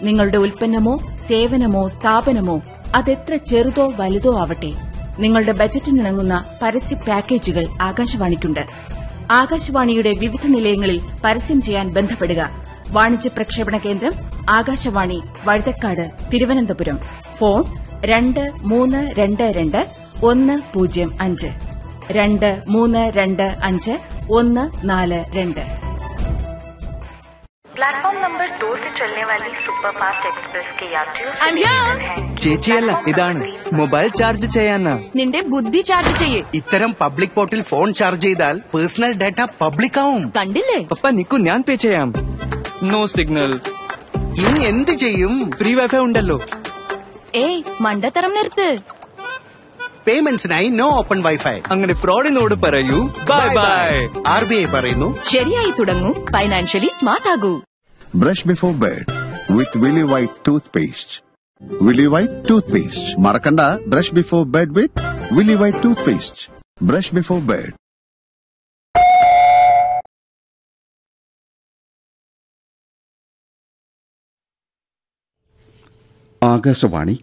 നിങ്ങളുടെ ഉൽപ്പന്നമോ സേവനമോ സ്ഥാപനമോ അതെത്ര ചെറുതോ വലുതോ ആവട്ടെ നിങ്ങളുടെ ബജറ്റിനിണങ്ങുന്ന പരസ്യ പാക്കേജുകൾ ആകാശവാണിക്കുണ്ട് ആകാശവാണിയുടെ വിവിധ നിലയങ്ങളിൽ പരസ്യം ചെയ്യാൻ ബന്ധപ്പെടുക വാണിജ്യ പ്രക്ഷേപണ കേന്ദ്രം ആകാശവാണി വഴുതക്കാട് തിരുവനന്തപുരം ഫോൺ രണ്ട് മൂന്ന് രണ്ട് രണ്ട് ഒന്ന് പൂജ്യം അഞ്ച് രണ്ട് മൂന്ന് രണ്ട് അഞ്ച് ഒന്ന് നാല് രണ്ട് प्लेटफॉर्म नंबर दो से चलने वाली सुपरफास्ट एक्सप्रेस के यात्रियों से I'm here. निवेदन है ചേച്ചിയല്ല ഇതാണ് മൊബൈൽ ചാർജ് ചെയ്യാനാ നിന്റെ ബുദ്ധി ചാർജ് ചെയ്യേ ഇത്തരം പബ്ലിക് പോർട്ടിൽ ഫോൺ ചാർജ് ചെയ്താൽ പേഴ്സണൽ ഡാറ്റ പബ്ലിക് ആവും കണ്ടില്ലേ പപ്പ നിക്കു ഞാൻ പേ ചെയ്യാം നോ സിഗ്നൽ ഇനി എന്ത് ചെയ്യും ഫ്രീ വൈഫൈ ഉണ്ടല്ലോ ഏയ് മണ്ടത്തരം നിർത്ത് പേയ്മെന്റ്സിനായി നോ ഓപ്പൺ വൈഫൈ അങ്ങനെ ഫ്രോഡിനോട് പറയൂ bye bye R B I പറയുന്നു ശരിയായി തുടങ്ങൂ ഫൈനാൻഷ്യലി സ്മാർട്ട് ആകൂ Brush before bed with Willy White toothpaste. Willy White toothpaste. Marakanda, brush before bed with Willy White toothpaste. Brush before bed. Akashvani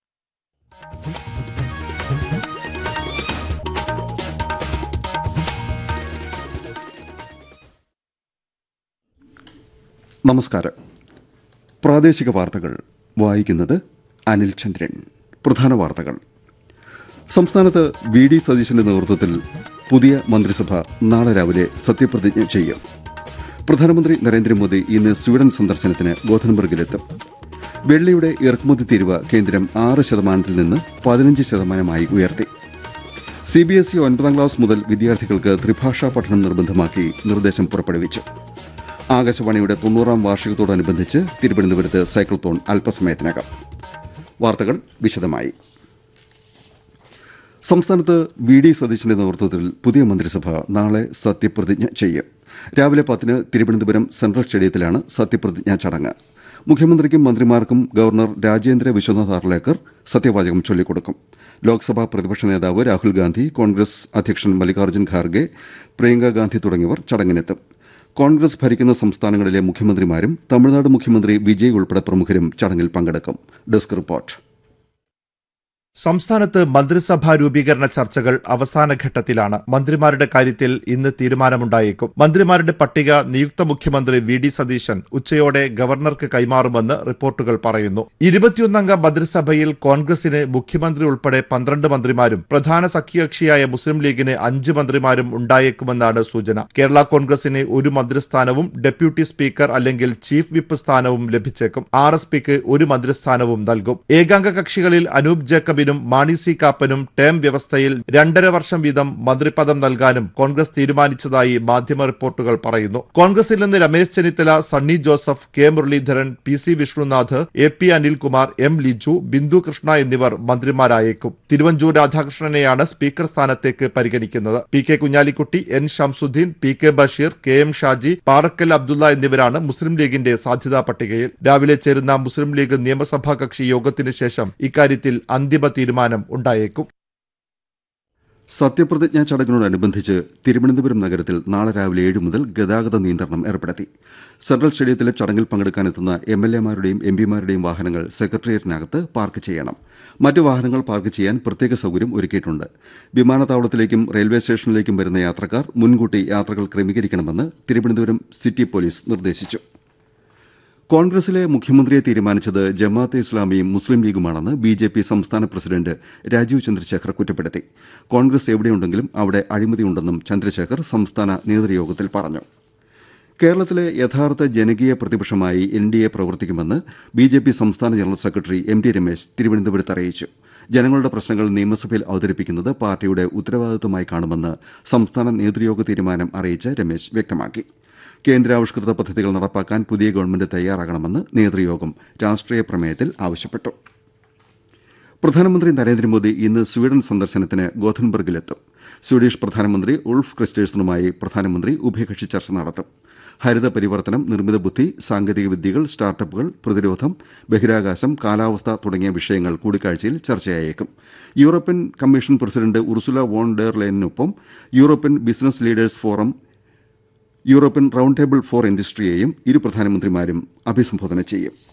നമസ്കാരം പ്രാദേശിക വാർത്തകൾ വായിക്കുന്നത് അനിൽ ചന്ദ്രൻ പ്രധാന വാർത്തകൾ സംസ്ഥാനത്ത് വി ഡി സതീശന്റെ നേതൃത്വത്തിൽ പുതിയ മന്ത്രിസഭ നാളെ രാവിലെ സത്യപ്രതിജ്ഞ ചെയ്യും പ്രധാനമന്ത്രി നരേന്ദ്രമോദി ഇന്ന് സ്വീഡൻ സന്ദർശനത്തിന് ഗോഥൻബർഗിലെത്തും വെള്ളിയുടെ ഇറക്കുമതി തീരുവ കേന്ദ്രം ആറ് ശതമാനത്തിൽ നിന്ന് പതിനഞ്ച് ശതമാനമായി ഉയർത്തി സി ബി എസ് ഇ ഒൻപതാം ക്ലാസ് മുതൽ വിദ്യാർത്ഥികൾക്ക് ത്രിഭാഷാ പഠനം നിർബന്ധമാക്കി നിർദ്ദേശം പുറപ്പെടുവിച്ചു ആകാശവാണിയുടെ തൊണ്ണൂറാം വാർഷികത്തോടനുബന്ധിച്ച് തിരുവനന്തപുരത്ത് സൈക്കിൾത്തോൺ അല്പസമയത്തിനകം വാർത്തകൾ വിശദമായി സംസ്ഥാനത്ത് വി ഡി സതീശന്റെ നേതൃത്വത്തിൽ പുതിയ മന്ത്രിസഭ നാളെ സത്യപ്രതിജ്ഞ ചെയ്യും രാവിലെ പത്തിന് തിരുവനന്തപുരം സെൻട്രൽ സ്റ്റേഡിയത്തിലാണ് സത്യപ്രതിജ്ഞാ ചടങ്ങ് മുഖ്യമന്ത്രിക്കും മന്ത്രിമാർക്കും ഗവർണർ രാജേന്ദ്ര വിശ്വനാഥ് ആർലേക്കർ സത്യവാചകം ചൊല്ലിക്കൊടുക്കും ലോക്സഭാ പ്രതിപക്ഷ നേതാവ് രാഹുൽ ഗാന്ധി കോൺഗ്രസ് അധ്യക്ഷൻ മല്ലികാർജ്ജുൻ ഖാർഗെ പ്രിയങ്ക ഗാന്ധി തുടങ്ങിയവർ ചടങ്ങിനെത്തും കോൺഗ്രസ് ഭരിക്കുന്ന സംസ്ഥാനങ്ങളിലെ മുഖ്യമന്ത്രിമാരും തമിഴ്നാട് മുഖ്യമന്ത്രി വിജയ് ഉൾപ്പെടെ പ്രമുഖരും ചടങ്ങിൽ പങ്കെടുക്കും ഡെസ്ക് റിപ്പോർട്ട് സംസ്ഥാനത്ത് മന്ത്രിസഭാ രൂപീകരണ ചർച്ചകൾ അവസാന ഘട്ടത്തിലാണ് മന്ത്രിമാരുടെ കാര്യത്തിൽ ഇന്ന് തീരുമാനമുണ്ടായേക്കും മന്ത്രിമാരുടെ പട്ടിക നിയുക്ത മുഖ്യമന്ത്രി വി ഡി സതീശൻ ഉച്ചയോടെ ഗവർണർക്ക് കൈമാറുമെന്ന് റിപ്പോർട്ടുകൾ പറയുന്നു ഇരുപത്തിയൊന്നംഗ മന്ത്രിസഭയിൽ കോൺഗ്രസിന് മുഖ്യമന്ത്രി ഉൾപ്പെടെ പന്ത്രണ്ട് മന്ത്രിമാരും പ്രധാന സഖ്യകക്ഷിയായ മുസ്ലിം ലീഗിന് അഞ്ച് മന്ത്രിമാരും ഉണ്ടായേക്കുമെന്നാണ് സൂചന കേരള കോൺഗ്രസിന് ഒരു മന്ത്രിസ്ഥാനവും ഡെപ്യൂട്ടി സ്പീക്കർ അല്ലെങ്കിൽ ചീഫ് വിപ്പ് സ്ഥാനവും ലഭിച്ചേക്കും ആർ എസ് പിക്ക് ഒരു മന്ത്രിസ്ഥാനവും നൽകും ഏകാംഗ കക്ഷികളിൽ അനൂപ് ജേക്കബിനും മാണി സി കാപ്പനും ടേം വ്യവസ്ഥയിൽ രണ്ടര വർഷം വീതം മന്ത്രിപദം നൽകാനും കോൺഗ്രസ് തീരുമാനിച്ചതായി മാധ്യമ റിപ്പോർട്ടുകൾ പറയുന്നു കോൺഗ്രസിൽ നിന്ന് Ramesh Chennithala Sunny Joseph K Muraleedharan P C Vishnunath A P Anilkumar M Liju Bindhu Krishna എന്നിവർ മന്ത്രിമാരായേക്കും തിരുവഞ്ചൂർ രാധാകൃഷ്ണനെയാണ് സ്പീക്കർ സ്ഥാനത്തേക്ക് പരിഗണിക്കുന്നത് P K Kunhalikutty N Shamsuddin P K Basheer K M Shaji Parakkal Abdulla എന്നിവരാണ് മുസ്ലിം ലീഗിന്റെ സാധ്യതാ പട്ടികയിൽ രാവിലെ ചേരുന്ന മുസ്ലിം ലീഗ് നിയമസഭാ കക്ഷി യോഗത്തിന് ശേഷം ഇക്കാര്യത്തിൽ അന്തിമ തീരുമാനം ഉണ്ടായേക്കും സത്യപ്രതിജ്ഞാ ചടങ്ങിനോടനുബന്ധിച്ച് തിരുവനന്തപുരം നഗരത്തിൽ നാളെ രാവിലെ ഏഴ് മുതൽ ഗതാഗത നിയന്ത്രണം ഏർപ്പെടുത്തി സെൻട്രൽ സ്റ്റേഡിയത്തിലെ ചടങ്ങിൽ പങ്കെടുക്കാനെത്തുന്ന എം എൽ എമാരുടെയും എം പിമാരുടെയും വാഹനങ്ങൾ സെക്രട്ടേറിയറ്റിനകത്ത് പാർക്ക് ചെയ്യണം മറ്റു വാഹനങ്ങൾ പാർക്ക് ചെയ്യാൻ പ്രത്യേക സൌകര്യം ഒരുക്കിയിട്ടുണ്ട് വിമാനത്താവളത്തിലേക്കും റെയിൽവേ സ്റ്റേഷനിലേക്കും വരുന്ന യാത്രക്കാർ മുൻകൂട്ടി യാത്രകൾ ക്രമീകരിക്കണമെന്ന് തിരുവനന്തപുരം സിറ്റി പോലീസ് നിർദ്ദേശിച്ചു കോൺഗ്രസിലെ മുഖ്യമന്ത്രിയെ തീരുമാനിച്ചത് ജമാഅത്തെ ഇസ്ലാമിയും മുസ്ലിം ലീഗുമാണെന്ന് ബി ജെ പി സംസ്ഥാന പ്രസിഡന്റ് രാജീവ് ചന്ദ്രശേഖർ കുറ്റപ്പെടുത്തി കോൺഗ്രസ് എവിടെയുണ്ടെങ്കിലും അവിടെ അഴിമതിയുണ്ടെന്നും ചന്ദ്രശേഖർ സംസ്ഥാന നേതൃയോഗത്തിൽ പറഞ്ഞു കേരളത്തിലെ യഥാർത്ഥ ജനകീയ പ്രതിപക്ഷമായി എൻ ഡി എ പ്രവർത്തിക്കുമെന്ന് ബി ജെ പി സംസ്ഥാന general secretary M T Ramesh തിരുവനന്തപുരത്ത് അറിയിച്ചു ജനങ്ങളുടെ പ്രശ്നങ്ങൾ നിയമസഭയിൽ അവതരിപ്പിക്കുന്നത് പാർട്ടിയുടെ ഉത്തരവാദിത്തമായി കാണുമെന്ന് സംസ്ഥാന നേതൃയോഗ തീരുമാനം അറിയിച്ച രമേശ് വ്യക്തമാക്കി കേന്ദ്രാവിഷ്കൃത പദ്ധതികൾ നടപ്പാക്കാൻ പുതിയ ഗവൺമെന്റ് തയ്യാറാകണമെന്ന് നേതൃയോഗം രാഷ്ട്രീയ പ്രമേയത്തിൽ ആവശ്യപ്പെട്ടു പ്രധാനമന്ത്രി നരേന്ദ്രമോദി ഇന്ന് സ്വീഡൻ സന്ദർശനത്തിന് ഗോഥൻബർഗിലെത്തും സ്വീഡിഷ് പ്രധാനമന്ത്രി ഉൾഫ് ക്രിസ്റ്റേഴ്സണുമായി പ്രധാനമന്ത്രി ഉഭയകക്ഷി ചർച്ച നടത്തും ഹരിത പരിവർത്തനം നിർമ്മിത ബുദ്ധി സാങ്കേതിക വിദ്യകൾ സ്റ്റാർട്ടപ്പുകൾ പ്രതിരോധം ബഹിരാകാശം കാലാവസ്ഥ തുടങ്ങിയ വിഷയങ്ങൾ കൂടിക്കാഴ്ചയിൽ ചർച്ചയായേക്കും European commission president Ursula von der ലൈനിനൊപ്പം European business leaders forum European round table for ഇൻഡസ്ട്രിയെയും ഇരു പ്രധാനമന്ത്രിമാരും അഭിസംബോധന ചെയ്യും